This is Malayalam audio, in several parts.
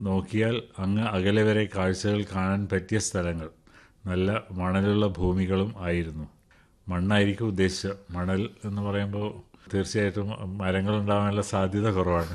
നോക്കിയാൽ അങ്ങ് അകലെ വരെ കാഴ്ചകൾ കാണാൻ പറ്റിയ സ്ഥലങ്ങൾ നല്ല മണലുള്ള ഭൂമികളും ആയിരുന്നു മണ്ണായിരിക്കും ഉദ്ദേശിച്ചത് മണൽ എന്ന് പറയുമ്പോൾ തീർച്ചയായിട്ടും മരങ്ങൾ ഉണ്ടാകാനുള്ള സാധ്യത കുറവാണ്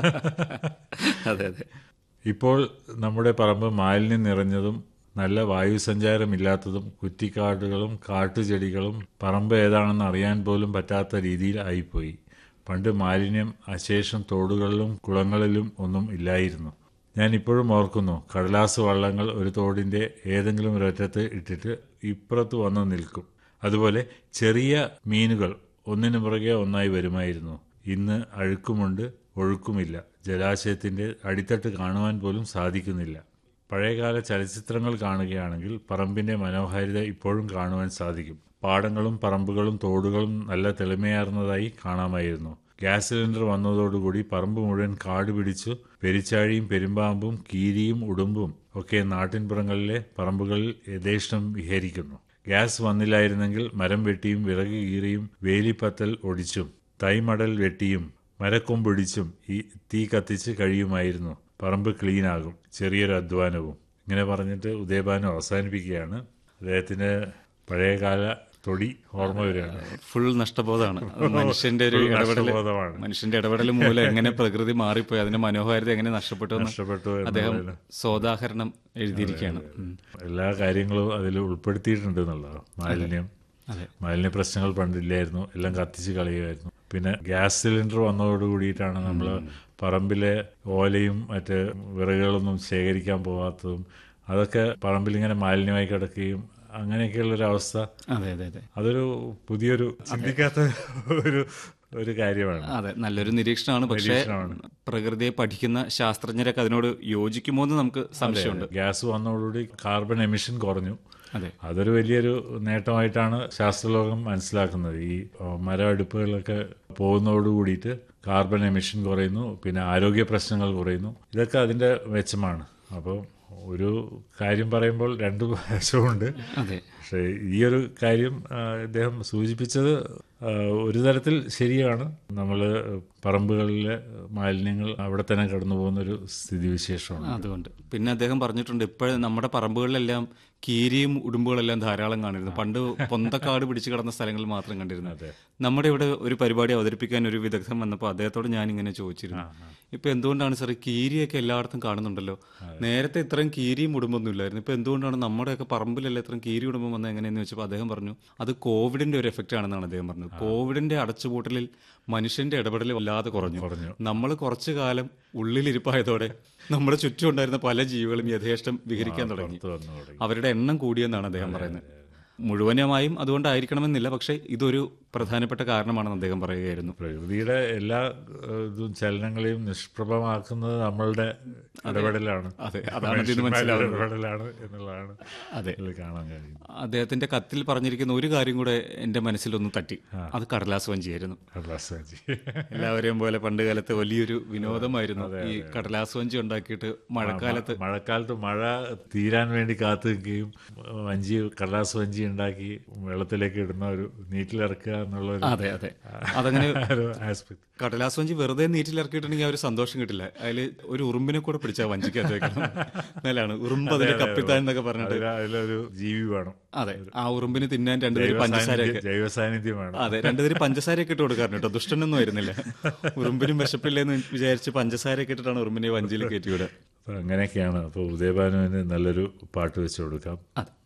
അതെ അതെ ഇപ്പോൾ നമ്മുടെ പറമ്പ് മാലിന്യം നിറഞ്ഞതും നല്ല വായുസഞ്ചാരമില്ലാത്തതും കുറ്റിക്കാടുകളും കാട്ടുചെടികളും പറമ്പ് ഏതാണെന്ന് അറിയാൻ പോലും പറ്റാത്ത രീതിയിൽ ആയിപ്പോയി പണ്ട് മാലിന്യം അശേഷം തോടുകളിലും കുളങ്ങളിലും ഒന്നും ഇല്ലായിരുന്നു ഞാൻ ഇപ്പോഴും ഓർക്കുന്നു കടലാസ് വള്ളങ്ങൾ ഒരു തോടിന്റെ ഏതെങ്കിലും ഒരറ്റത്ത് ഇട്ടിട്ട് ഇപ്പുറത്ത് വന്ന് നിൽക്കും അതുപോലെ ചെറിയ മീനുകൾ ഒന്നിനു പുറകെ ഒന്നായി വരുമായിരുന്നു ഇന്ന് അഴുക്കുമുണ്ട് ഒഴുക്കുമില്ല ജലാശയത്തിന്റെ അടിത്തട്ട് കാണുവാൻ പോലും സാധിക്കുന്നില്ല പഴയകാല ചലച്ചിത്രങ്ങൾ കാണുകയാണെങ്കിൽ പറമ്പിന്റെ മനോഹാരിത ഇപ്പോഴും കാണുവാൻ സാധിക്കും പാടങ്ങളും പറമ്പുകളും തോടുകളും നല്ല തെളിമയാർന്നതായി കാണാമായിരുന്നു ഗ്യാസ് സിലിണ്ടർ വന്നതോടുകൂടി പറമ്പ് മുഴുവൻ കാട് പിടിച്ചു പെരിച്ചാഴിയും പെരുമ്പാമ്പും കീരിയും ഉടുമ്പും ഒക്കെ നാട്ടിൻപുറങ്ങളിലെ പറമ്പുകളിൽ യഥേഷ്ടം വിഹരിക്കുന്നു ഗ്യാസ് വന്നില്ലായിരുന്നെങ്കിൽ മരം വെട്ടിയും വിറക് കീറിയും വേലിപ്പത്തൽ ഒടിച്ചും തൈമടൽ വെട്ടിയും മരക്കൊമ്പൊടിച്ചും ഈ തീ കത്തിച്ച് കഴിയുമായിരുന്നു പറമ്പ് ക്ലീനാകും ചെറിയൊരു അധ്വാനവും ഇങ്ങനെ പറഞ്ഞിട്ട് ഉദയഭാനു അവസാനിപ്പിക്കുകയാണ് അദ്ദേഹത്തിന്റെ പഴയകാല തൊടി ഓർമ്മ വരികയാണ് ഫുൾ നഷ്ടബോധമാണ് അത് മനുഷ്യന്റെ ഒരു Full ഇടപെടൽ നഷ്ടബോധമാണ്. മനുഷ്യന്റെ ഇടപെടൽ മൂലം എങ്ങനെ പ്രകൃതി മാറിപ്പോയി അതിന്റെ മനോഹാരിത എങ്ങനെ നഷ്ടപ്പെട്ടു എന്ന് നഷ്ടപ്പെട്ടു അദ്ദേഹം എന്നുള്ളതിൽ സോദാഹരണം എഴുതിയിരിക്കുകയാണ് ഉം. എല്ലാ കാര്യങ്ങളും അതിൽ ഉൾപ്പെടുത്തിയിട്ടുണ്ട് എന്നുള്ളതാണ് മാലിന്യം അതെ മാലിന്യ പ്രശ്നങ്ങൾ പണ്ടില്ലായിരുന്നു എല്ലാം കത്തിച്ച് കളയുമായിരുന്നു പിന്നെ ഗ്യാസ് സിലിണ്ടർ വന്നതോട് കൂടിയിട്ടാണ് നമ്മൾ പറമ്പിലെ ഓലയും മറ്റ് വിറകുകളൊന്നും ശേഖരിക്കാൻ പോകാത്തതും അതൊക്കെ പറമ്പിലിങ്ങനെ മാലിന്യമായി കിടക്കുകയും അങ്ങനെയൊക്കെയുള്ളൊരു അവസ്ഥ അതെ അതെ അതെ അതൊരു പുതിയൊരു ചിന്തിക്കാത്ത ഒരു ഒരു കാര്യമാണ് അതെ നല്ലൊരു നിരീക്ഷണമാണ് പക്ഷേ പ്രകൃതിയെ പഠിക്കുന്ന ശാസ്ത്രജ്ഞരൊക്കെ അതിനോട് യോജിക്കുമോ എന്ന് നമുക്ക് സംശയമുണ്ട് ഗ്യാസ് വന്നതോടുകൂടി കാർബൺ എമിഷൻ കുറഞ്ഞു അതെ അതൊരു വലിയൊരു നേട്ടമായിട്ടാണ് ശാസ്ത്രലോകം മനസ്സിലാക്കുന്നത് ഈ ഏഹ്, മര അടുപ്പുകളൊക്കെ പോകുന്നതോട് കൂടിയിട്ട് കാർബൺ എമിഷൻ കുറയുന്നു പിന്നെ ആരോഗ്യ പ്രശ്നങ്ങൾ കുറയുന്നു ഇതൊക്കെ അതിന്റെ മെച്ചമാണ് അപ്പോൾ ഒരു കാര്യം പറയുമ്പോൾ രണ്ട് വശമുണ്ട് അതെ പക്ഷേ ഈ ഒരു കാര്യം ആ, ഇദ്ദേഹം സൂചിപ്പിച്ചത് ആ, ഒരു തരത്തിൽ ശരിയാണ് നമ്മൾ പറമ്പുകളിലെ മാലിന്യങ്ങൾ അവിടെ തന്നെ കടന്നു പോകുന്ന ഒരു സ്ഥിതിവിശേഷമാണ് അതുകൊണ്ട് പിന്നെ അദ്ദേഹം പറഞ്ഞിട്ടുണ്ട് ഇപ്പോഴും നമ്മുടെ പറമ്പുകളിലെല്ലാം കീരിയും ഉടുമ്പുകളെല്ലാം ധാരാളം കാണിരുന്നു പണ്ട് പൊന്തക്കാട് പിടിച്ചു കിടന്ന സ്ഥലങ്ങളിൽ മാത്രം കണ്ടിരുന്നു നമ്മുടെ ഇവിടെ ഒരു പരിപാടി അവതരിപ്പിക്കാൻ ഒരു വിദഗ്ധൻ വന്നപ്പോൾ അദ്ദേഹത്തോട് ഞാൻ ഇങ്ങനെ ചോദിച്ചിരുന്നു ഇപ്പൊ എന്തുകൊണ്ടാണ് സാർ ഈ കീരിയൊക്കെ എല്ലായിടത്തും കാണുന്നുണ്ടല്ലോ നേരത്തെ ഇത്രയും കീരിയും ഉടുമ്പൊന്നും ഇല്ലായിരുന്നു ഇപ്പൊ എന്തുകൊണ്ടാണ് നമ്മുടെയൊക്കെ പറമ്പിലെല്ലാം ഇത്രയും കീരി ഉടുമ്പം വന്നത് എങ്ങനെയെന്ന് വെച്ചപ്പോൾ അദ്ദേഹം പറഞ്ഞു അത് കോവിഡിന്റെ ഒരു എഫക്റ്റ് ആണെന്നാണ് അദ്ദേഹം പറഞ്ഞത് കോവിഡിന്റെ അടച്ചുപൂട്ടലിൽ മനുഷ്യന്റെ ഇടപെടൽ വല്ലാതെ കുറഞ്ഞു കുറഞ്ഞു. നമ്മൾ കുറച്ചു കാലം ഉള്ളിലിരിപ്പായതോടെ നമ്മുടെ ചുറ്റും ഉണ്ടായിരുന്ന പല ജീവികളും യഥേഷ്ടം വിഹരിക്കാൻ തുടങ്ങി പുറത്ത് വന്നു തുടങ്ങി അവരുടെ എണ്ണം കൂടിയെന്നാണ് അദ്ദേഹം പറയുന്നത് മുഴുവനുമായും അതുകൊണ്ടായിരിക്കണമെന്നില്ല പക്ഷേ ഇതൊരു പ്രധാനപ്പെട്ട കാരണമാണെന്ന് അദ്ദേഹം പറയുകയായിരുന്നു പ്രകൃതിയുടെ എല്ലാ ഏഹ്, ഇതും ചലനങ്ങളെയും നിഷ്പ്രഭമാക്കുന്നത് നമ്മളുടെ ഇടപെടലാണ് അതെ അതാണ് ഇതിന് മനുഷ്യന്മാരുടെ മനസ്സിലാവുന്നത് ഇടപെടലാണ് എന്നുള്ളതാണ് അതെ ഇതിൽ കാണാൻ കഴിയുന്നത് അദ്ദേഹത്തിന്റെ കത്തിൽ പറഞ്ഞിരിക്കുന്ന ഒരു കാര്യം കൂടെ എന്റെ മനസ്സിലൊന്ന് തട്ടി അത് കടലാസ് വഞ്ചിയായിരുന്നു കടലാസ് വഞ്ചി എല്ലാവരെയും പോലെ പണ്ട് കാലത്ത് വലിയൊരു വിനോദമായിരുന്നു ഈ കടലാസ് വഞ്ചി ഉണ്ടാക്കിയിട്ട് മഴക്കാലത്ത് മഴക്കാലത്ത് മഴ തീരാൻ വേണ്ടി കാത്തു നിൽക്കുകയും വഞ്ചി കടലാസ് വഞ്ചി ഉണ്ടാക്കി വെള്ളത്തിലേക്ക് ഇടുന്ന ഒരു നീറ്റിലിറക്കുക എന്നുള്ള ഒരു അതെ അതെ അതങ്ങനെ ഒരു ആസ്പെക്ട് കടലാസ് വഞ്ചി വെറുതെ നീറ്റിലിറക്കിയിട്ടുണ്ടെങ്കിൽ ആ ഒരു സന്തോഷം കിട്ടില്ല അതിൽ ഒരു ഉറുമ്പിനെ കൂടെ പിടിച്ചാൽ വഞ്ചിക്കകത്ത് വെക്കണം എന്നാലാണ് ഉറുമ്പ് അതിന്റെ കപ്പിത്താൻ എന്നൊക്കെ പറഞ്ഞിട്ട് അതിൽ അതിലൊരു ജീവി വേണം അതെ ആ ഉറുമ്പിന് തിന്നാൻ രണ്ടുപേര് പഞ്ചസാരയൊക്കെ ജൈവ സാന്നിധ്യം വേണം അതെ രണ്ടുപേര് പഞ്ചസാരയൊക്കെ ഇട്ട് കൊടുക്കാറുണ്ട് കേട്ടോ ദുഷ്ടനൊന്നും ആയിരുന്നില്ല ഉറുമ്പിനും വിശപ്പില്ലെന്ന് വിചാരിച്ച് പഞ്ചസാരയൊക്കെ ഇട്ടിട്ടാണ് ഉറുമ്പിനെ വഞ്ചിയിൽ കയറ്റി വിടുക അപ്പൊ അങ്ങനെയൊക്കെയാണ് അപ്പോൾ ഉദയഭാനുവിന് നല്ലൊരു പാട്ട് വെച്ച് കൊടുക്കാം അതെ